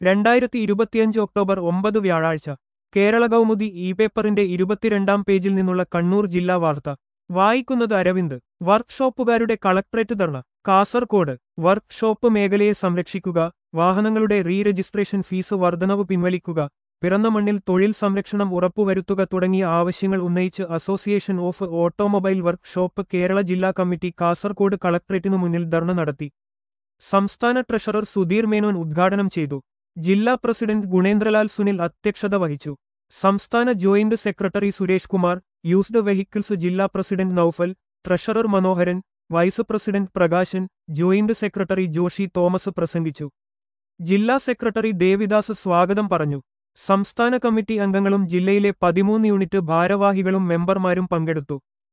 രണ്ടായിരത്തി ഇരുപത്തിയഞ്ച് ഒക്ടോബർ ഒമ്പത് വ്യാഴാഴ്ച കേരള കൗമുദി ഇ പേപ്പറിന്റെ ഇരുപത്തിരണ്ടാം പേജിൽ നിന്നുള്ള കണ്ണൂർ ജില്ലാ വാർത്ത വായിക്കുന്നത് അരവിന്ദ് വർക്ക്ഷോപ്പുകാരുടെ കളക്ട്രേറ്റ് ധർണ കാസർകോട് വർക്ക്ഷോപ്പ് മേഖലയെ സംരക്ഷിക്കുക വാഹനങ്ങളുടെ റീ രജിസ്ട്രേഷൻ ഫീസ് വർധനവ് പിൻവലിക്കുക പിറന്ന മണ്ണിൽ തൊഴിൽ സംരക്ഷണം ഉറപ്പുവരുത്തുക തുടങ്ങിയ ആവശ്യങ്ങൾ ഉന്നയിച്ച് association of automobile workshop Kerala ജില്ലാ കമ്മിറ്റി കാസർകോട് കളക്ട്രേറ്റിനു മുന്നിൽ ധർണ നടത്തി സംസ്ഥാന ട്രഷറർ സുധീർ മേനോൻ ഉദ്ഘാടനം ചെയ്തു ജില്ലാ പ്രസിഡന്റ് ഗുണേന്ദ്രലാൽ സുനിൽ അധ്യക്ഷത വഹിച്ചു സംസ്ഥാന joint secretary Suresh Kumar used vehicles ജില്ലാ president Noufal treasurer Manoharan vice president Prakashan joint secretary Joshy Thomas പ്രസംഗിച്ചു ജില്ലാ സെക്രട്ടറി ദേവിദാസ് സ്വാഗതം പറഞ്ഞു സംസ്ഥാന കമ്മിറ്റി അംഗങ്ങളും ജില്ലയിലെ പതിമൂന്ന് യൂണിറ്റ് ഭാരവാഹികളും മെമ്പർമാരും പങ്കെടുത്തു